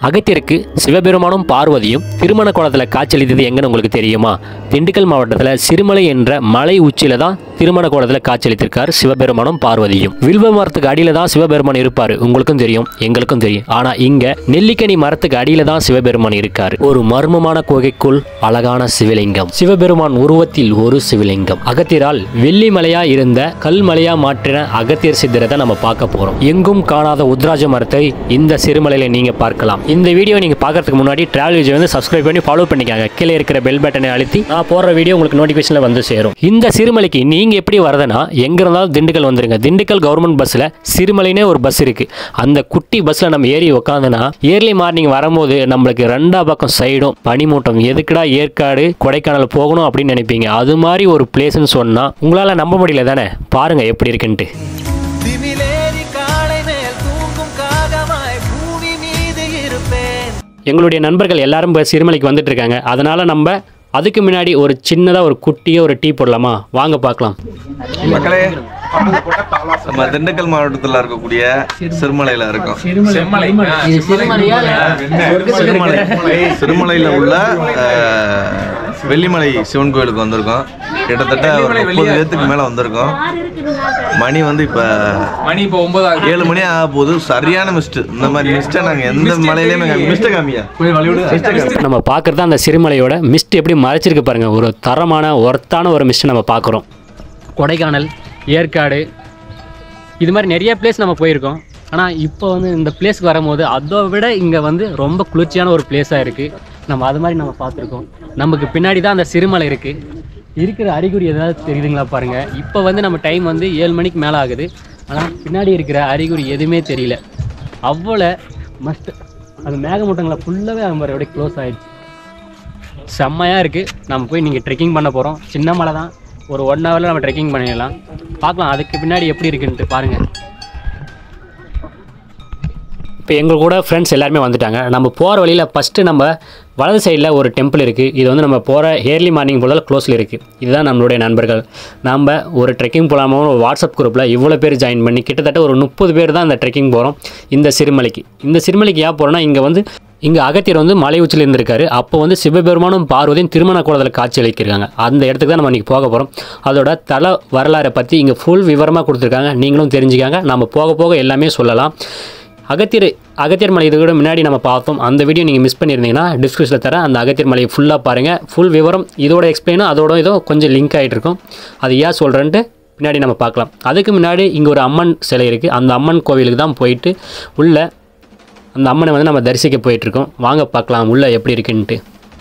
அகத்தியருக்கு சிவபெருமானும் பார்வதியும் திருமண கோலத்தில் காட்சியளித்தது எங்கன்னு உங்களுக்கு தெரியுமா திண்டுக்கல் மாவட்டத்தில் சிறுமலை என்ற மலை உச்சியில தான் திருமண கோலத்தில் காட்சியளித்திருக்கார் சிவபெருமானும் பார்வதியும் வில்வ மரத்துக்கு அடியில தான் சிவபெருமான் இருப்பார் உங்களுக்கும் தெரியும் எங்களுக்கும் தெரியும் ஆனா இங்க நெல்லிக்கனி மரத்துக்கு அடியில தான் சிவபெருமான் இருக்கார் ஒரு மர்மமான குகைக்குள் அழகான சிவலிங்கம் சிவபெருமான் உருவத்தில் ஒரு சிவலிங்கம் அகத்தியரால் வெள்ளி மலையா இருந்த கல்மலையா மாற்றின அகத்தியர் சித்தரை தான் நம்ம பார்க்க போறோம் எங்கும் காணாத உத்ராஜ மரத்தை இந்த சிறுமலையில நீங்க பார்க்கலாம் இந்த வீடியோ நீங்க பார்க்கறதுக்கு முன்னாடி டிராவல் விஜய் வந்து சப்ஸ்கிரைப் பண்ணி ஃபாலோ பண்ணிக்காங்க கீழே இருக்கிற பெல் பட்டனை அழுத்தி நான் போடுற வீடியோ உங்களுக்கு நோட்டிஃபிகேஷன்ல வந்து சேரும் இந்த சிறுமலைக்கு நீங்க எப்படி வரதுன்னா எங்க இருந்தாலும் திண்டுக்கல் வந்துருங்க திண்டுக்கல் கவர்மெண்ட் பஸ்ல சிறுமலைனே ஒரு பஸ் இருக்கு அந்த குட்டி பஸ்ல நம்ம ஏறி உட்காந்துனா ஏர்லி மார்னிங் வரும்போது நம்மளுக்கு ரெண்டா பக்கம் சைடும் பனிமூட்டம் எதுக்குடா ஏற்காடு கொடைக்கானல் போகணும் அப்படின்னு நினைப்பீங்க அது மாதிரி ஒரு பிளேஸ்னு சொன்னா உங்களால நம்ப முடியல தானே பாருங்க எப்படி இருக்குன்ட்டு திமிலேறி காளை மேல் தூங்கும் காகமாய் பூமி மீது இருப்பேன் எங்களுடைய நண்பர்கள் எல்லாரும் இப்போ சிறுமலைக்கு வந்துட்டு இருக்காங்க அதனால நம்ம அதுக்கு முன்னாடி ஒரு சின்னதாக ஒரு குட்டியாக ஒரு டீ போடலாமா வாங்க பார்க்கலாம் மக்களே நம்ம திண்டுக்கல் மாவட்டத்தில் இருக்கக்கூடிய சிறுமலையில இருக்கோம் சிறுமலை சிறுமலையில உள்ள அஹ், வெள்ளிமலை சிவன் கோயிலுக்கு வந்திருக்கோம் கிட்டத்தட்ட ஒரு முப்பது பேத்துக்கு மேல வந்திருக்கோம் மணி வந்து இப்ப மணி இப்போ ஒன்பதாவது ஏழு மணி ஆக போகுது சரியான மிஸ்ட் இந்த மாதிரி மிஸ்டை நாங்க எந்த மலையிலயுமே மிஸ்ட காமியா மிஸ்ட காமி நம்ம பார்க்குறது அந்த சிறுமலையோட மிஸ்ட் எப்படி மறைச்சிருக்கு பாருங்க ஒரு தரமான ஒர்த்தான ஒரு மிஸ்ட் நம்ம பார்க்குறோம் கொடைக்கானல் ஏற்காடு இது மாதிரி நிறைய பிளேஸ் நம்ம போயிருக்கோம் ஆனால் இப்போ வந்து இந்த பிளேஸ்க்கு வரும்போது அதை விட இங்கே வந்து ரொம்ப குளிர்ச்சியான ஒரு பிளேஸாக இருக்குது நம்ம அது மாதிரி நம்ம பார்த்துருக்கோம் நமக்கு பின்னாடி தான் அந்த சிறுமலை இருக்குது இருக்கிற அறிகுறி ஏதாவது தெரியுதுங்களா பாருங்கள் இப்போ வந்து நம்ம டைம் வந்து ஏழு மணிக்கு மேலே ஆகுது ஆனால் பின்னாடி இருக்கிற அறிகுறி எதுவுமே தெரியல அவ்வளோ மஸ்ட் அந்த மேகமூட்டங்களை ஃபுல்லாகவே அது மாதிரி அப்படியே க்ளோஸ் ஆயிடுச்சு செம்மையாக இருக்குது நம்ம போய் நீங்கள் ட்ரெக்கிங் பண்ண போகிறோம் சின்ன மலை தான் ஒரு ஒன் ஹவரில் நம்ம ட்ரெக்கிங் பண்ணிடலாம் பார்க்கலாம் அதுக்கு பின்னாடி எப்படி இருக்குன்ட்டு பாருங்கள் இப்போ எங்கள் கூட ஃப்ரெண்ட்ஸ் எல்லாருமே வந்துட்டாங்க நம்ம போகிற வழியில் ஃபஸ்ட்டு நம்ம வலது சைடில் ஒரு டெம்பிள் இருக்குது இது வந்து நம்ம போகிற ஏர்லி மார்னிங் போல க்ளோஸில் இருக்குது இதுதான் நம்மளுடைய நண்பர்கள் நம்ம ஒரு ட்ரெக்கிங் போகலாமோ ஒரு வாட்ஸ்அப் குரூப்பில் இவ்வளோ பேர் ஜாயின் பண்ணி கிட்டத்தட்ட ஒரு முப்பது பேர் தான் இந்த ட்ரெக்கிங் போகிறோம் இந்த சிறுமலைக்கு இந்த சிறுமலைக்கு ஏன் போகிறோன்னா இங்கே வந்து இங்கே அகத்தியர் வந்து மலை உச்சியில் இருந்திருக்காரு அப்போ வந்து சிவபெருமானும் பார்வதியும் திருமண கோலத்தில் காட்சி அளிக்கிறாங்க அந்த இடத்துக்கு தான் நம்ம இன்றைக்கி போக போகிறோம் அதோட தல வரலாறை பற்றி இங்கே ஃபுல் விவரமாக கொடுத்துருக்காங்க நீங்களும் தெரிஞ்சுக்காங்க நம்ம போக போக எல்லாமே சொல்லலாம் அகத்தியர் அகத்தியர் மலை இது கூட முன்னாடி நம்ம பார்த்தோம் அந்த வீடியோ நீங்கள் மிஸ் பண்ணியிருந்தீங்கன்னா டிஸ்கிரிப்ஷனில் தரேன் அந்த அகத்தியர் மலையை ஃபுல்லாக பாருங்கள் ஃபுல் விவரம் இதோட எக்ஸ்பிளைனும் அதோட இதோ கொஞ்சம் லிங்க் ஆகிட்டு இருக்கும் அது ஏன் சொல்கிறேன்ட்டு பின்னாடி நம்ம பார்க்கலாம் அதுக்கு முன்னாடி இங்கே ஒரு அம்மன் சிலை இருக்குது அந்த அம்மன் கோவிலுக்கு தான் போயிட்டு உள்ள அந்த அம்மனை வந்து நம்ம தரிசிக்க போயிட்டுருக்கோம் வாங்க பார்க்கலாம் உள்ள எப்படி இருக்குன்ட்டு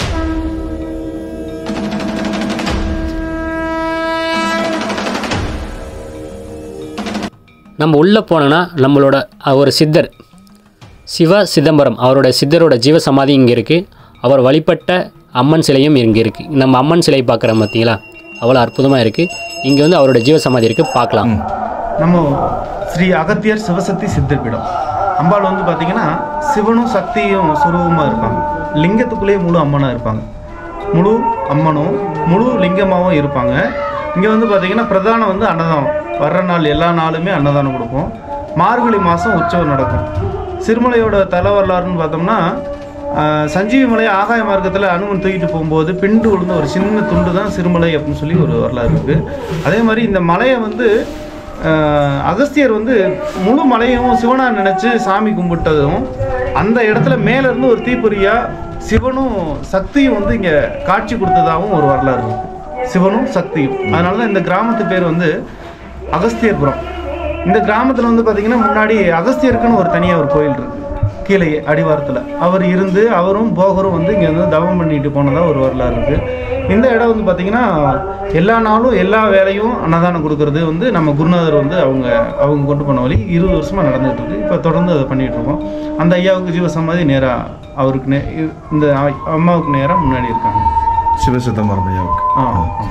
நம்ம உள்ளே போனோன்னா நம்மளோட அஹ், ஒரு சித்தர் சிவ சிதம்பரம் அவரோட சித்தரோட ஜீவ சமாதி இங்கே இருக்குது அவர் வழிபட்ட அம்மன் சிலையும் இங்கே இருக்குது நம்ம அம்மன் சிலை பார்க்குறோம் பார்த்தீங்களா அவ்வளோ அற்புதமாக இருக்குது இங்கே வந்து அவரோட ஜீவ சமாதி இருக்குது பார்க்கலாம் நம்ம ஸ்ரீ அகத்தியர் சிவசக்தி சித்தர்பீடம் அம்பாள் வந்து பார்த்தீங்கன்னா சிவனும் சக்தியும் சுரூபமாக இருப்பாங்க லிங்கத்துக்குள்ளேயே முழு அம்மனாக இருப்பாங்க முழு அம்மனும் முழு லிங்கமாகவும் இருப்பாங்க இங்கே வந்து பார்த்தீங்கன்னா பிரதானம் வந்து அன்னதானம் வர்ற நாள் எல்லா நாளுமே அன்னதானம் கொடுப்போம் மார்கழி மாதம் உற்சவம் நடக்கும் சிறுமலையோட தல வரலாறுன்னு பார்த்தோம்னா ஆஹ், சஞ்சீவி மலை ஆகாய மார்க்கத்தில் அனுமன் தூக்கிட்டு போகும்போது பிண்டு விழுந்த ஒரு சின்ன துண்டு தான் சிறுமலை அப்படின்னு சொல்லி ஒரு வரலாறு இருக்குது அதே மாதிரி இந்த மலையை வந்து ஆஹ், அகஸ்தியர் வந்து முழு மலையும் சிவனா நினைச்சு சாமி கும்பிட்டதும் அந்த இடத்துல மேல இருந்து ஒரு தீப்பொறியா சிவனும் சக்தியும் வந்து இங்க காட்சி கொடுத்ததாகவும் ஒரு வரலாறு இருக்கு சிவனும் சக்தியும் அதனால தான் இந்த கிராமத்து பேர் வந்து அகஸ்தியர்புரம் இந்த கிராமத்துல வந்து பாத்தீங்கன்னா முன்னாடி அகஸ்தியருக்குன்னு ஒரு தனியா ஒரு கோயில் இருக்கு கீழே அடிவாரத்தில் அவர் இருந்து அவரும் போகரும் வந்து இங்கே வந்து தவம் பண்ணிட்டு போனதா ஒரு வரலாறு இருக்கு இந்த இடம் வந்து பார்த்தீங்கன்னா எல்லா நாளும் எல்லா வேலையும் அன்னதானம் கொடுக்கறது வந்து நம்ம குருநாதர் வந்து அவங்க அவங்க கொண்டு போன வழி இருபது வருஷமா நடந்துட்டு இருக்கு இப்போ தொடர்ந்து அதை பண்ணிட்டு இருக்கோம் அந்த ஐயாவுக்கு ஜீவசமாதி நேராக அவருக்கு நே இந்த அம்மாவுக்கு நேராக முன்னாடி இருக்காங்க சிவசிதம்பரம் ஐயாவுக்கு ஆ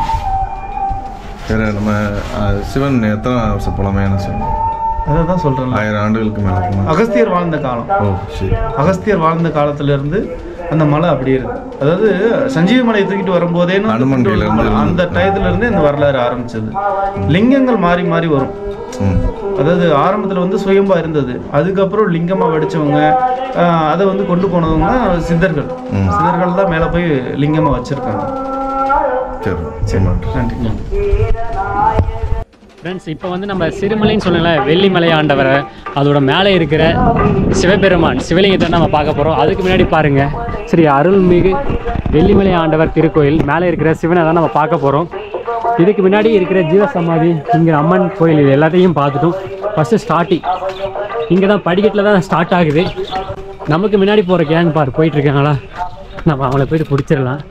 வேற நம்ம அஹ், சிவன் எத்தனை வருஷம் பழமையான சிவன் அதை தான் சொல்கிறேன் ஆயிரம் ஆண்டுகளுக்கு மேல இருக்குமா? அகஸ்தியர் வாழ்ந்த காலம் ஓ சரி அகஸ்தியர் வாழ்ந்த காலத்திலிருந்து அந்த மலை அப்படியே இருக்கு அதாவது சஞ்சீவி மலையை தூக்கிட்டு வரும்போதே அனுமன் கையில இருந்து அந்த டயத்துல இருந்து இந்த வரலாறு ஆரம்பிச்சது லிங்கங்கள் மாறி மாறி வரும் ம் அதாவது ஆரம்பத்தில் வந்து சுயம்பா இருந்தது அதுக்கப்புறம் லிங்கமாக வடிச்சவங்க ஆஹ், அதை வந்து கொண்டு போனவங்க சித்தர்கள் ம். சித்தர்கள் தான் மேலே போய் லிங்கமாக வச்சிருக்காங்க சரி சரி நன்றி நன்றி ஃப்ரெண்ட்ஸ் இப்போ வந்து நம்ம சிறுமலைன்னு சொல்லல வெள்ளிமலை ஆண்டவரை அதோட மேலே இருக்கிற சிவபெருமான் சிவலிங்கத்தை நம்ம பார்க்க போகிறோம் அதுக்கு முன்னாடி பாருங்க ஸ்ரீ அருள்மிகு வெள்ளிமலை ஆண்டவர் திருக்கோயில் மேலே இருக்கிற சிவனை தான் நம்ம பார்க்க போகிறோம் இதுக்கு முன்னாடி இருக்கிற ஜீவசமாதி இங்கே அம்மன் கோயில் இது எல்லாத்தையும் பார்த்துட்டோம் ஃபஸ்ட்டு ஸ்டார்டிங் இங்கே தான் படிக்கட்டில் தான் ஸ்டார்ட் ஆகுது நமக்கு முன்னாடி போகிற கேங் பார் போயிட்டுருக்காங்களா நம்ம அவங்கள போயிட்டு பிடிச்சிடலாம்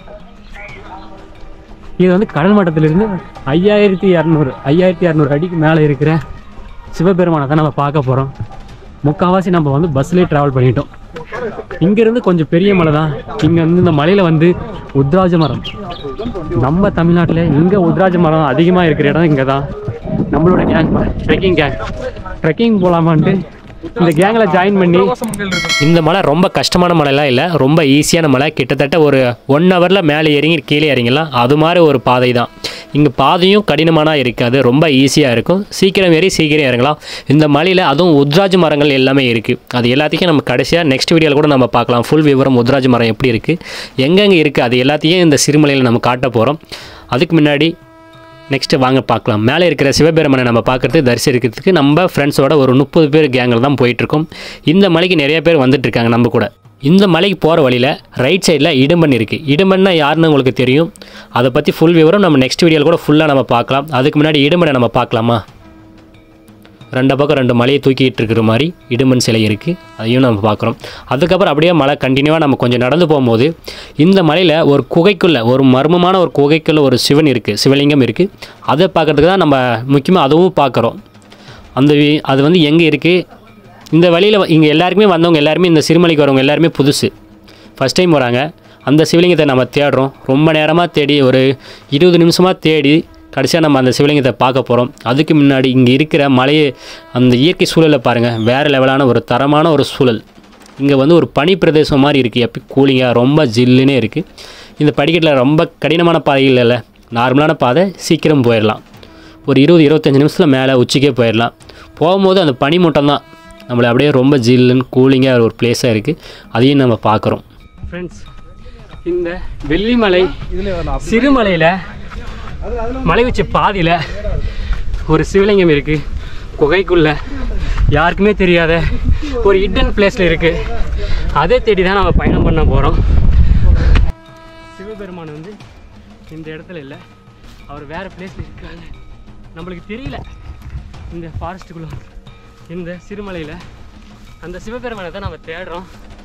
இது வந்து கடல் மட்டத்திலிருந்து ஐயாயிரத்தி இரநூறு ஐயாயிரத்தி இரநூறு அடிக்கு மேலே இருக்கிற சிவபெருமானை தான் நம்ம பார்க்க போகிறோம் முக்கால்வாசி நம்ம வந்து பஸ்லேயே ட்ராவல் பண்ணிட்டோம் இங்கேருந்து கொஞ்சம் பெரிய மலை தான் இங்கே வந்து இந்த மலையில் வந்து உத்ராஜ மரம் நம்ம தமிழ்நாட்டில் இங்கே உத்ராஜ மரம் அதிகமாக இருக்கிற இடம் இங்கே தான் நம்மளோட கேங் ட்ரெக்கிங் கேங் ட்ரெக்கிங் போகலாமான்ட்டு இந்த கேங்கில் ஜாயின் பண்ணி இந்த மலை ரொம்ப கஷ்டமான மலைலாம் இல்லை ரொம்ப ஈஸியான மலை கிட்டத்தட்ட ஒரு ஒன் ஹவரில் மேலே இறங்கி கீழே இறங்கிடலாம் அது மாதிரி ஒரு பாதை தான் இங்கே பாதையும் கடினமான இருக்காது ரொம்ப ஈஸியாக இருக்கும் சீக்கிரம் ஏறி சீக்கிரம் இறங்கலாம் இந்த மலையில் அதுவும் உத்ராஜ் மரங்கள் எல்லாமே இருக்குது அது எல்லாத்தையும் நம்ம கடைசியாக நெக்ஸ்ட் வீடியோவில் கூட நம்ம பார்க்கலாம் ஃபுல் விவரம் உத்ராஜ் மரம் எப்படி இருக்குது எங்கெங்கே இருக்குது அது எல்லாத்தையும் இந்த சிறுமலையில் நம்ம காட்ட போகிறோம் அதுக்கு முன்னாடி நெக்ஸ்ட்டு வாங்க பார்க்கலாம் மேலே இருக்கிற சிவபெருமனை நம்ம பார்க்குறது தரிசிக்கிறதுக்கு நம்ம ஃப்ரெண்ட்ஸோட ஒரு முப்பது பேர் கேங்கில் தான் போயிட்டுருக்கோம் இந்த மலைக்கு நிறைய பேர் வந்துட்டு இருக்காங்க நம்ம கூட இந்த மலைக்கு போகிற வழியில் ரைட் சைடில் இடும்பன் இருக்குது இடும்பன்னா யாருன்னு உங்களுக்கு தெரியும் அதை பற்றி ஃபுல் விவரம் நம்ம நெக்ஸ்ட் வீடியோவில் கூட ஃபுல்லாக நம்ம பார்க்கலாம் அதுக்கு முன்னாடி இடும்பனை நம்ம பார்க்கலாமா ரெண்டு பக்கம் ரெண்டு மலையை தூக்கிட்டு இருக்கிற மாதிரி இடுமன் சிலை இருக்குது அதையும் நம்ம பார்க்குறோம் அதுக்கப்புறம் அப்படியே மலை கண்டினியூவாக நம்ம கொஞ்சம் நடந்து போகும்போது இந்த மலையில் ஒரு குகைக்குள்ளே ஒரு மர்மமான ஒரு குகைக்குள்ளே ஒரு சிவன் இருக்குது சிவலிங்கம் இருக்குது அதை பார்க்குறதுக்கு தான் நம்ம முக்கியமாக அதுவும் பார்க்குறோம் அந்த வி- அது வந்து எங்கே இருக்குது இந்த வழியில் இங்கே எல்லாருக்குமே வந்தவங்க எல்லாருமே இந்த சிறுமலைக்கு வரவங்க எல்லாருமே புதுசு ஃபஸ்ட் டைம் வராங்க அந்த சிவலிங்கத்தை நம்ம தேடுறோம் ரொம்ப நேரமாக தேடி ஒரு இருபது நிமிஷமாக தேடி கடைசியாக நம்ம அந்த சிவலிங்கத்தை பார்க்க போகிறோம் அதுக்கு முன்னாடி இங்கே இருக்கிற மலையை அந்த இயற்கை சூழலை பாருங்கள் வேறு லெவலான ஒரு தரமான ஒரு சூழல் இங்கே வந்து ஒரு பனி பிரதேசம் மாதிரி இருக்குது எப்போ கூலிங்காக ரொம்ப ஜில்லுன்னே இருக்குது இந்த படிக்கட்டில் ரொம்ப கடினமான பாதைகள் இல்லை நார்மலான பாதை சீக்கிரம் போயிடலாம் ஒரு இருபது இருபத்தஞ்சி நிமிஷத்தில் மேலே உச்சிக்கே போயிடலாம் போகும்போது அந்த பனி மூட்டம் தான் நம்மளை அப்படியே ரொம்ப ஜில்லுன்னு கூலிங்காக ஒரு பிளேஸாக இருக்குது அதையும் நம்ம பார்க்குறோம் ஃப்ரெண்ட்ஸ் இந்த வெள்ளிமலை சிறுமலையில் மலை உச்சி பாதியில் ஒரு சிவலிங்கம் இருக்குது குகைக்குள்ள யாருக்குமே தெரியாத ஒரு ஹிடன் பிளேஸில் இருக்குது அதை தேடி தான் நம்ம பயணம் பண்ண போகிறோம் சிவபெருமான் வந்து இந்த இடத்துல இல்லை அவர் வேறு பிளேஸில் இருக்காங்க நம்மளுக்கு தெரியல இந்த ஃபாரஸ்ட்டுக்குள்ள இந்த சிறுமலையில் அந்த சிவபெருமானை தான் நம்ம தேடுறோம்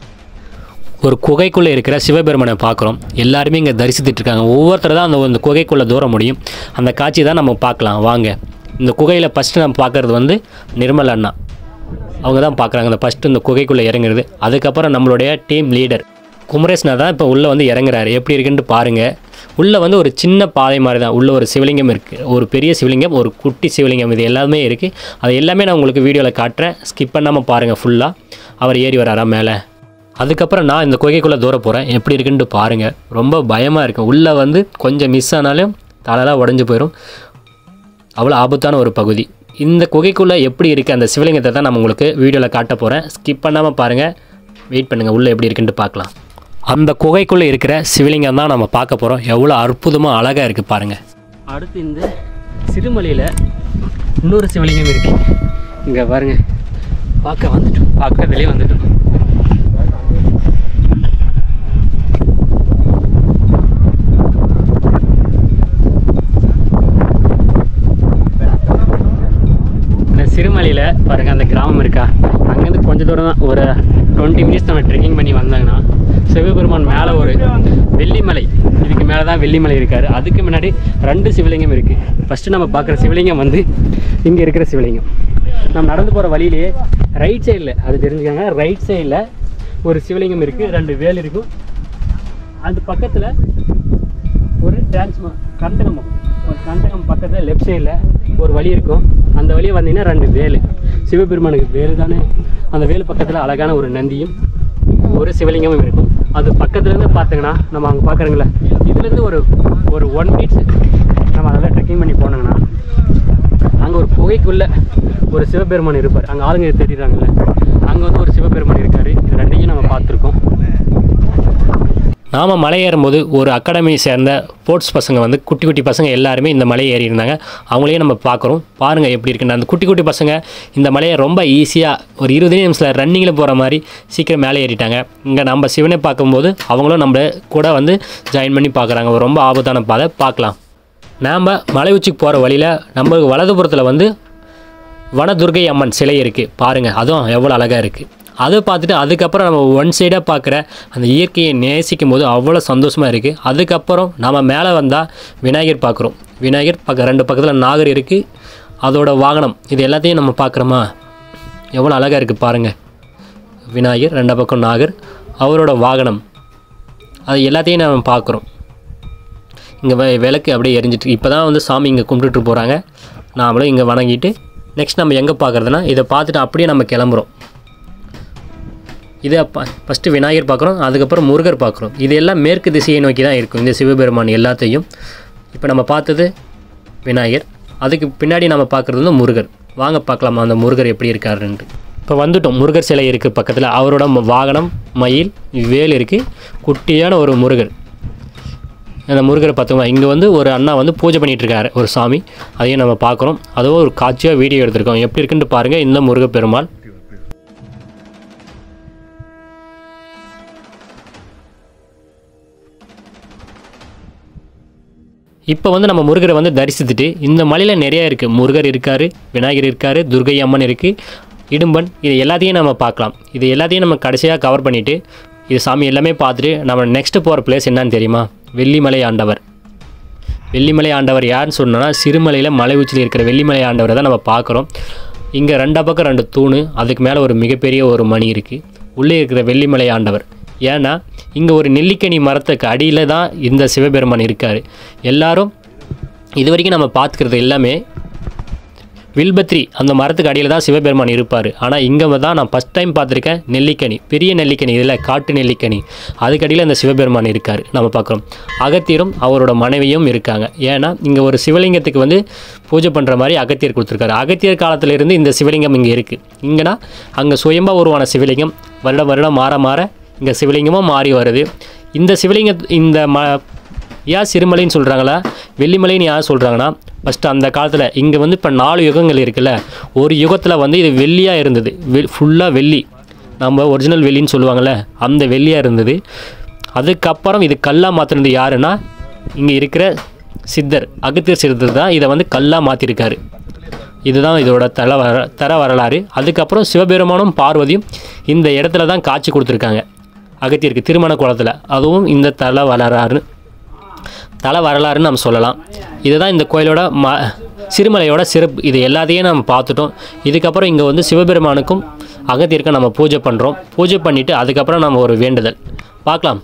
ஒரு குகைக்குள்ளே இருக்கிற சிவபெருமனை பார்க்குறோம் எல்லாருமே இங்கே தரிசித்துட்டு இருக்காங்க ஒவ்வொருத்தர் தான் அந்த அந்த குகைக்குள்ளே தூர முடியும் அந்த காட்சி தான் நம்ம பார்க்கலாம் வாங்க இந்த குகையில் ஃபஸ்ட்டு நம்ம பார்க்குறது வந்து நிர்மல் அண்ணா அவங்க தான் பார்க்குறாங்க அந்த ஃபஸ்ட்டு இந்த குகைக்குள்ளே இறங்குறது அதுக்கப்புறம் நம்மளுடைய டீம் லீடர் குமரேஷ்னா தான் இப்போ உள்ளே வந்து இறங்குறாரு எப்படி இருக்குன்ட்டு பாருங்கள் உள்ளே வந்து ஒரு சின்ன பாதை மாதிரி தான் உள்ளே ஒரு சிவலிங்கம் இருக்குது ஒரு பெரிய சிவலிங்கம் ஒரு குட்டி சிவலிங்கம் இது எல்லாமே இருக்குது அது எல்லாமே நான் உங்களுக்கு வீடியோவில் காட்டுறேன் ஸ்கிப் பண்ணாமல் பாருங்கள் ஃபுல்லாக அவர் ஏறி வராரா மேலே அதுக்கப்புறம் நான் இந்த குகைக்குள்ளே தூர போகிறேன் எப்படி இருக்குன்ட்டு பாருங்கள் ரொம்ப பயமாக இருக்கும் உள்ளே வந்து கொஞ்சம் மிஸ் ஆனாலும் தலைலாம் உடஞ்சி போயிடும் அவ்வளோ ஆபத்தான ஒரு பகுதி இந்த குகைக்குள்ளே எப்படி இருக்குது அந்த சிவலிங்கத்தை தான் நான் உங்களுக்கு வீடியோவில் காட்ட போகிறேன் ஸ்கிப் பண்ணாமல் பாருங்கள் வெயிட் பண்ணுங்கள் உள்ளே எப்படி இருக்குன்ட்டு பார்க்கலாம் அந்த குகைக்குள்ளே இருக்கிற சிவலிங்கம் தான் நம்ம பார்க்க போகிறோம் எவ்வளோ அற்புதமாக அழகாக இருக்குது பாருங்கள் அடுத்து இந்த சிறுமலையில் இன்னொரு சிவலிங்கம் இருக்குது இங்கே பாருங்கள் பார்க்க வந்துட்டோம் பார்க்கறதுலேயே வந்துட்டோம் இந்த சிறுமலையில் பாருங்கள் அந்த கிராமம் இருக்கா அங்கேருந்து கொஞ்சம் தூரம் தான் ஒரு டுவெண்ட்டி மினிட்ஸ் நம்ம ட்ரெக்கிங் பண்ணி வந்தாங்கன்னா சிவபெருமான் மேலே ஒரு வெள்ளிமலை இதுக்கு மேலே தான் வெள்ளிமலை இருக்கார் அதுக்கு முன்னாடி ரெண்டு சிவலிங்கம் இருக்குது ஃபஸ்ட்டு நம்ம பார்க்குற சிவலிங்கம் வந்து இங்கே இருக்கிற சிவலிங்கம் நம்ம நடந்து போகிற வழியிலேயே ரைட் சைடில் அது தெரிஞ்சுக்கோங்க ரைட் சைடில் ஒரு சிவலிங்கம் இருக்குது ரெண்டு வேல் இருக்கும் அது பக்கத்தில் ஒரு டிரான்ஸ்மா கந்தகம்பம் ஒரு கந்தகம் பக்கத்தில் லெஃப்ட் சைடில் ஒரு வழி இருக்கும் அந்த வழியை வந்தீங்கன்னா ரெண்டு வேலு சிவபெருமானுக்கு வேலு தானே அந்த வேலு பக்கத்தில் அழகான ஒரு நந்தியும் ஒரு சிவலிங்கமும் இருக்கும் அது பக்கத்துலேருந்து பார்த்தீங்கன்னா நம்ம அங்கே பார்க்குறோங்களே இதுலேருந்து ஒரு ஒரு ஒன் மினிட்ஸ் நம்ம அதெல்லாம் ட்ரெக்கிங் பண்ணி போனோங்கன்னா அங்கே ஒரு குகைக்குள்ளே ஒரு சிவபெருமான் இருப்பார் அங்கே ஆளுங்க தெரியுறாங்கல்ல அங்கே வந்து ஒரு சிவபெருமான் இருக்கார் இது ரெண்டையும் நம்ம பார்த்துருக்கோம் நாம் மலை ஏறும்போது ஒரு அகாடமியை சேர்ந்த ஸ்போர்ட்ஸ் பசங்க வந்து குட்டி குட்டி பசங்க எல்லாருமே இந்த மலை ஏறி இருந்தாங்க அவங்களையும் நம்ம பார்க்குறோம் பாருங்கள் எப்படி இருக்குன்னு அந்த குட்டி குட்டி பசங்க இந்த மலையை ரொம்ப ஈஸியாக ஒரு இருபது நிமிஷத்தில் ரன்னிங்கில் போகிற மாதிரி சீக்கிரம் மேலே ஏறிட்டாங்க இங்கே நம்ம சிவனை பார்க்கும்போது அவங்களும் நம்ம கூட வந்து ஜாயின் பண்ணி பார்க்குறாங்க ஒரு ரொம்ப ஆபத்தான பாதை பார்க்கலாம் நாம் மலை உச்சிக்கு போகிற வழியில் நம்ம வலதுபுறத்தில் வந்து வனதுர்கை அம்மன் சிலை இருக்குது பாருங்கள் அதுவும் எவ்வளோ அழகாக இருக்குது அதை பார்த்துட்டு அதுக்கப்புறம் நம்ம ஒன் சைடாக பார்க்குற அந்த இயற்கையை நேசிக்கும் போது அவ்வளோ சந்தோஷமாக இருக்குது அதுக்கப்புறம் நம்ம மேலே வந்தால் விநாயகர் பார்க்குறோம் விநாயகர் பக்க ரெண்டு பக்கத்தில் நாகர் இருக்குது அதோட வாகனம் இது எல்லாத்தையும் நம்ம பார்க்குறோமா எவ்வளோ அழகாக இருக்குது பாருங்கள் விநாயகர் ரெண்டு பக்கம் நாகர் அவரோட வாகனம் அது எல்லாத்தையும் நம்ம பார்க்குறோம் இங்கே வெ விளக்கு அப்படியே எரிஞ்சிட்டு இப்போ தான் வந்து சாமி இங்கே கும்பிட்டுட்டு போகிறாங்க நாமளும் இங்கே வணங்கிட்டு நெக்ஸ்ட் நம்ம எங்கே பார்க்குறதுனா இதை பார்த்துட்டு அப்படியே நம்ம கிளம்புறோம் இதை ப ஃபஸ்ட்டு விநாயகர் பார்க்குறோம் அதுக்கப்புறம் முருகர் பார்க்குறோம் இது எல்லாம் மேற்கு திசையை நோக்கி தான் இருக்கும் இந்த சிவபெருமான் எல்லாத்தையும் இப்போ நம்ம பார்த்தது விநாயகர் அதுக்கு பின்னாடி நம்ம பார்க்குறது வந்து முருகர் வாங்க பார்க்கலாமா அந்த முருகர் எப்படி இருக்காருன்ட்டு இப்போ வந்துட்டோம் முருகர் சிலை இருக்குது பக்கத்தில் அவரோட ம- வாகனம் மயில் வேல் இருக்குது குட்டியான ஒரு முருகர் அந்த முருகரை பார்த்தோமா இங்கே வந்து ஒரு அண்ணா வந்து பூஜை பண்ணிட்டு இருக்காரு ஒரு சாமி அதையும் நம்ம பார்க்குறோம் அதுவும் ஒரு காட்சியாக வீடியோ எடுத்திருக்கோம் எப்படி இருக்குன்னு பாருங்கள் இந்த முருகப் பெருமாள் இப்போ வந்து நம்ம முருகரை வந்து தரிசித்துட்டு இந்த மலையில் நிறைய இருக்குது முருகர் இருக்கார் விநாயகர் இருக்கார் துர்கை அம்மன் இருக்குது இடும்பன் இது எல்லாத்தையும் நம்ம பார்க்கலாம் இது எல்லாத்தையும் நம்ம கடைசியாக கவர் பண்ணிவிட்டு இது சாமி எல்லாமே பார்த்துட்டு நம்ம நெக்ஸ்ட் போகிற பிளேஸ் என்னன்னு தெரியுமா வெள்ளிமலை ஆண்டவர் வெள்ளிமலை ஆண்டவர் யாருன்னு சொன்னோன்னா சிறுமலையில் மலை உச்சியில் இருக்கிற வெள்ளிமலை ஆண்டவரை தான் நம்ம பார்க்குறோம் இங்கே ரெண்டா பக்கம் ரெண்டு தூணு அதுக்கு மேலே ஒரு மிகப்பெரிய ஒரு மணி இருக்குது உள்ளே இருக்கிற வெள்ளிமலை ஆண்டவர் ஏன்னா இங்கே ஒரு நெல்லிக்கனி மரத்துக்கு அடியில் தான் இந்த சிவபெருமான் இருக்கார் எல்லாரும் இது வரைக்கும் நம்ம பார்த்துக்கிறது எல்லாமே வில்பத்ரி அந்த மரத்துக்கு அடியில் தான் சிவபெருமான் இருப்பார் ஆனால் இங்கே தான் நான் ஃபஸ்ட் டைம் பார்த்துருக்கேன் நெல்லிக்கனி பெரிய நெல்லிக்கனி இதில் காட்டு நெல்லிக்கனி அதுக்கடியில் அந்த சிவபெருமான் இருக்கார் நம்ம பார்க்குறோம் அகத்தியரும் அவரோட மனைவியும் இருக்காங்க ஏன்னா இங்கே ஒரு சிவலிங்கத்துக்கு வந்து பூஜை பண்ணுற மாதிரி அகத்தியர் கொடுத்துருக்காரு அகத்தியர் காலத்துல இருந்து இந்த சிவலிங்கம் இங்கே இருக்குது இங்கேனா அங்கே சுயம்பா உருவான சிவலிங்கம் வருடம் வருடம் மாற மாற இங்கே சிவலிங்கமும் மாறி வருது இந்த சிவலிங்க இந்த ம ஏன் சிறுமலைன்னு சொல்கிறாங்களா வெள்ளிமலைன்னு யார் சொல்கிறாங்கன்னா ஃபஸ்ட்டு அந்த காலத்தில் இங்கே வந்து இப்போ நாலு யுகங்கள் இருக்குல்ல ஒரு யுகத்தில் வந்து இது வெள்ளியாக இருந்தது வெ ஃபுல்லாக வெள்ளி நம்ம ஒரிஜினல் வெள்ளின்னு சொல்லுவாங்கள்ல அந்த வெள்ளியாக இருந்தது அதுக்கப்புறம் இது கல்லாக மாற்றினது யாருன்னா இங்கே இருக்கிற சித்தர் அகத்தியர் சித்தர் தான் இதை வந்து கல்லாக மாற்றிருக்காரு இதுதான் இதோட தல வர தர வரலாறு அதுக்கப்புறம் சிவபெருமானும் பார்வதியும் இந்த இடத்துல தான் காட்சி கொடுத்துருக்காங்க அகத்தியருக்கு திருமண குளத்தில் அதுவும் இந்த தல வரலாறு தல வரலாறுன்னு நம்ம சொல்லலாம் இதுதான் இந்த கோயிலோட ம சிறுமலையோட சிறப்பு இது எல்லாத்தையும் நம்ம பார்த்துட்டோம் இதுக்கப்புறம் இங்கே வந்து சிவபெருமானுக்கும் அகத்தியருக்கும் நம்ம பூஜை பண்ணுறோம் பூஜை பண்ணிவிட்டு அதுக்கப்புறம் நம்ம ஒரு வேண்டுதல் பார்க்கலாம்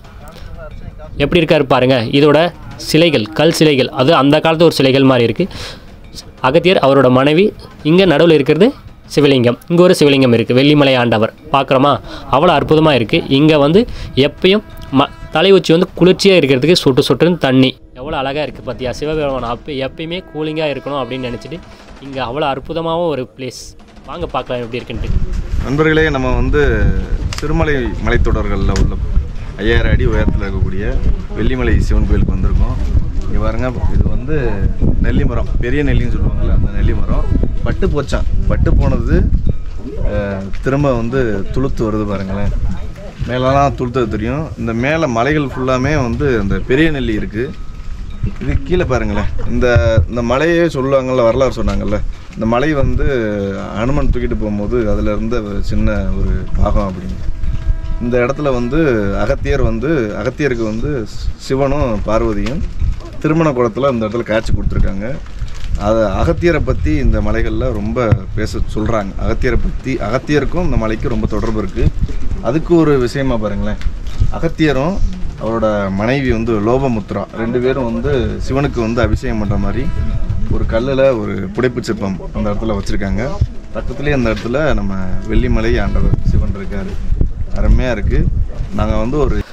எப்படி இருக்காரு பாருங்க இதோட சிலைகள் கல் சிலைகள் அது அந்த காலத்து ஒரு சிலைகள் மாதிரி இருக்குது அகத்தியர் அவரோட மனைவி இங்கே நடுவில் இருக்கிறது சிவலிங்கம் இங்கே ஒரு சிவலிங்கம் இருக்குது வெள்ளிமலை ஆண்டவர் பார்க்குறோமா அவ்வளோ அற்புதமாக இருக்குது இங்கே வந்து எப்பயும் ம தலை உச்சி வந்து குளிர்ச்சியாக இருக்கிறதுக்கு சொட்டு சொட்டுன்னு தண்ணி எவ்வளோ அழகாக இருக்குது பார்த்தியா சிவபெருமான் அப்போ எப்பயுமே கூலிங்காக இருக்கணும் அப்படின்னு நினச்சிட்டு இங்கே அவ்வளோ அற்புதமாகவும் ஒரு பிளேஸ் வாங்க பார்க்கலாம் எப்படி இருக்குன்ட்டு நண்பர்களே நம்ம வந்து சிறுமலை மலைத்தொடர்களில் உள்ள ஐயாயிரம் அடி உயரத்தில் இருக்கக்கூடிய வெள்ளிமலை சிவன் கோயிலுக்கு வந்திருக்கோம் இங்கே பாருங்க இது வந்து நெல்லி மரம் பெரிய நெல்லின்னு சொல்லுவாங்கல்ல அந்த நெல்லி மரம் பட்டு போச்சான் பட்டு போனது அஹ், திரும்ப வந்து துளுத்து வருது பாருங்களேன் மேலெல்லாம் துளுத்தது தெரியும் இந்த மேலே மலைகள் ஃபுல்லாமே வந்து அந்த பெரிய நெல்லி இருக்குது இது கீழே பாருங்களேன் இந்த இந்த மலையே சொல்லுவாங்கல்ல வரலாறு சொன்னாங்கல்ல இந்த மலை வந்து அனுமன் தூக்கிட்டு போகும்போது அதில் இருந்த ஒரு சின்ன ஒரு பாகம் அப்படின்னு இந்த இடத்துல வந்து அகத்தியர் வந்து அகத்தியருக்கு வந்து சிவனும் பார்வதியும் திருமண குளத்தில் இந்த இடத்துல காட்சி கொடுத்துருக்காங்க அது அகத்தியரை பற்றி இந்த மலைகளில் ரொம்ப பேச சொல்கிறாங்க அகத்தியரை பற்றி அகத்தியருக்கும் இந்த மலைக்கும் ரொம்ப தொடர்பு இருக்குது அதுக்கு ஒரு விஷயமா பாருங்களேன் அகத்தியரும் அவரோட மனைவி வந்து லோபமுத்ரா ரெண்டு பேரும் வந்து சிவனுக்கு வந்து அபிஷேகம் பண்ணுற மாதிரி ஒரு கல்லில் ஒரு புடைப்பு சிற்பம் அந்த இடத்துல வச்சுருக்காங்க பக்கத்துலேயே அந்த இடத்துல நம்ம வெள்ளிமலை ஆண்டவர் சிவன் இருக்கார் அருமையாக இருக்குது நாங்கள் வந்து ஒரு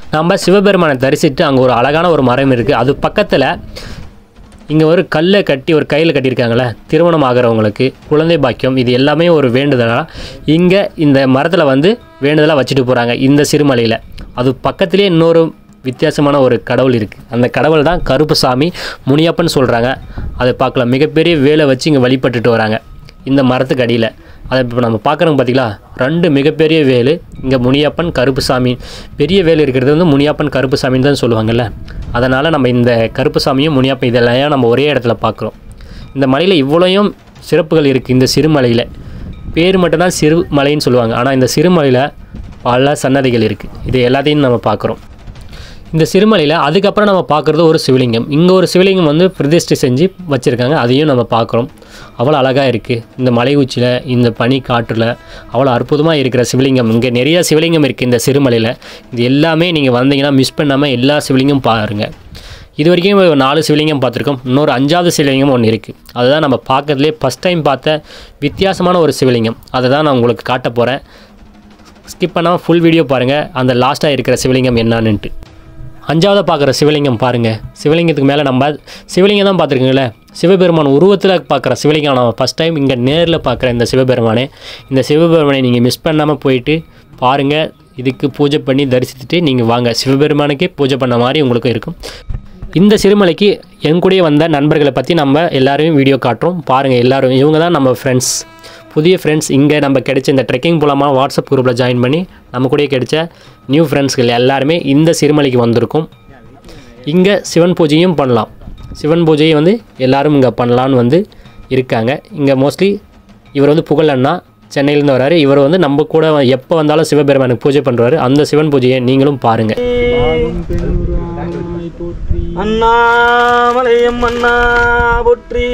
நம்ம சிவபெருமானை தரிசித்து அங்கே ஒரு அழகான ஒரு மரம் இருக்குது அது பக்கத்தில் இங்கே ஒரு கல்லை கட்டி ஒரு கையில் கட்டியிருக்காங்களே திருமணம் ஆகிறவங்களுக்கு குழந்தை பாக்கியம் இது எல்லாமே ஒரு வேண்டுதலாக இங்கே இந்த மரத்தில் வந்து வேண்டுதலாக வச்சுட்டு போகிறாங்க இந்த சிறுமலையில் அது பக்கத்துலேயே இன்னொரு வித்தியாசமான ஒரு கடவுள் இருக்குது அந்த கடவுள் தான் கருப்புசாமி முனியப்பன் சொல்கிறாங்க அதை பார்க்கலாம் மிகப்பெரிய வேலை வச்சு இங்கே வழிபட்டுட்டு வராங்க இந்த மரத்துக்கு அடியில் அதை இப்போ நம்ம பார்க்குறோங்க பார்த்தீங்களா ரெண்டு மிகப்பெரிய வேலு இங்கே முனியப்பன் கருப்புசாமி பெரிய வேல் இருக்கிறது வந்து முனியப்பன் கருப்புசாமின்னு தான் சொல்லுவாங்கல்ல அதனால் நம்ம இந்த கருப்புசாமியும் முனியப்பன் இதெல்லாம் நம்ம ஒரே இடத்துல பார்க்குறோம் இந்த மலையில் இவ்வளோயும் சிறப்புகள் இருக்குது இந்த சிறுமலையில் பேர் மட்டும்தான் சிறுமலைன்னு சொல்லுவாங்க ஆனால் இந்த சிறுமலையில் பல சன்னதிகள் இருக்குது இது எல்லாத்தையும் நம்ம பார்க்குறோம் இந்த சிறுமலையில் அதுக்கப்புறம் நம்ம பார்க்குறது ஒரு சிவலிங்கம் இங்கே ஒரு சிவலிங்கம் வந்து பிரதிஷ்டை செஞ்சு வச்சுருக்காங்க அதையும் நம்ம பார்க்குறோம் அவ்வளோ அழகாக இருக்குது இந்த மலை உச்சியில் இந்த பனி காற்றில் அவ்வளோ அற்புதமாக இருக்கிற சிவலிங்கம் இங்கே நிறைய சிவலிங்கம் இருக்குது இந்த சிறுமலையில் இது எல்லாமே நீங்கள் வந்தீங்கன்னா மிஸ் பண்ணாமல் எல்லா சிவலிங்கம் பாருங்கள் இது வரைக்கும் ஒரு நாலு சிவலிங்கம் பார்த்துருக்கோம் இன்னொரு அஞ்சாவது சிவலிங்கம் ஒன்று இருக்குது அதுதான் நம்ம பார்க்கறதுலே ஃபஸ்ட் டைம் பார்த்த வித்தியாசமான ஒரு சிவலிங்கம் அதை தான் நான் உங்களுக்கு காட்ட போகிறேன் ஸ்கிப் பண்ணாமல் ஃபுல் வீடியோ பாருங்கள் அந்த லாஸ்ட்டாக இருக்கிற சிவலிங்கம் என்னன்னுட்டு அஞ்சாவது பார்க்குற சிவலிங்கம் பாருங்கள் சிவலிங்கத்துக்கு மேலே நம்ம சிவலிங்கம் தான் பார்த்துருக்கீங்களே சிவபெருமான் உருவத்தில் பார்க்குற சிவலிங்கம் நம்ம ஃபஸ்ட் டைம் இங்கே நேரில் பார்க்குற இந்த சிவபெருமானே இந்த சிவபெருமானை நீங்கள் மிஸ் பண்ணாமல் போயிட்டு பாருங்கள் இதுக்கு பூஜை பண்ணி தரிசித்துட்டு நீங்கள் வாங்க சிவபெருமானுக்கே பூஜை பண்ண மாதிரி உங்களுக்கு இருக்கும் இந்த சிறுமலைக்கு என் கூடயே வந்த நண்பர்களை பற்றி நம்ம எல்லாரையும் வீடியோ காட்டுறோம் பாருங்கள் எல்லாரும் இவங்க தான் நம்ம ஃப்ரெண்ட்ஸ் புதிய ஃப்ரெண்ட்ஸ் இங்கே நம்ம கிடைச்ச இந்த ட்ரெக்கிங் மூலமாக வாட்ஸ்அப் குரூப்பில் ஜாயின் பண்ணி நம்ம கூடயே கிடைச்ச நியூ ஃப்ரெண்ட்ஸ்கள் எல்லாருமே இந்த சிறுமலைக்கு வந்திருக்கோம் இங்கே சிவன் பூஜையும் பண்ணலாம் சிவன் பூஜையை வந்து எல்லாரும் இங்கே பண்ணலான்னு வந்து இருக்காங்க இங்கே மோஸ்ட்லி இவர் வந்து புகழ் அண்ணா சென்னையிலேருந்து வராரு இவர் வந்து நம்ம கூட எப்போ வந்தாலும் சிவபெருமானுக்கு பூஜை பண்ணுறாரு அந்த சிவன் பூஜையை நீங்களும் பாருங்கள் அண்ணாமலையம் அண்ணா போற்றி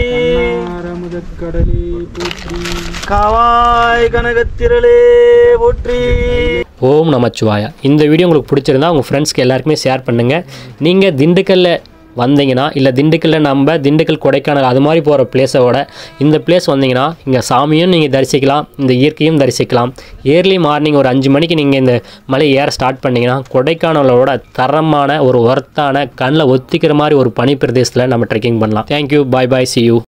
காவாய் கனகத்திரளே போற்றி ஓம் நமச்சிவாயா இந்த வீடியோ உங்களுக்கு பிடிச்சிருந்தா உங்கள் ஃப்ரெண்ட்ஸ்க்கு எல்லாருக்குமே ஷேர் பண்ணுங்கள் நீங்கள் திண்டுக்கல்ல வந்தீங்கன்னா இல்லை திண்டுக்கல்ல நம்ம திண்டுக்கல் கொடைக்கானல் அது மாதிரி போகிற பிளேஸோட இந்த பிளேஸ் வந்தீங்கன்னா இங்கே சாமியும் நீங்கள் தரிசிக்கலாம் இந்த இயற்கையும் தரிசிக்கலாம் ஏர்லி மார்னிங் ஒரு அஞ்சு மணிக்கு நீங்கள் இந்த மலை ஏற ஸ்டார்ட் பண்ணீங்கன்னா கொடைக்கானலோட தரமான ஒரு ஒர்த்தான கண்ணில் ஒத்திக்கிற மாதிரி ஒரு பனி பிரதேசத்தில் நம்ம ட்ரெக்கிங் பண்ணலாம் thank you bye bye see you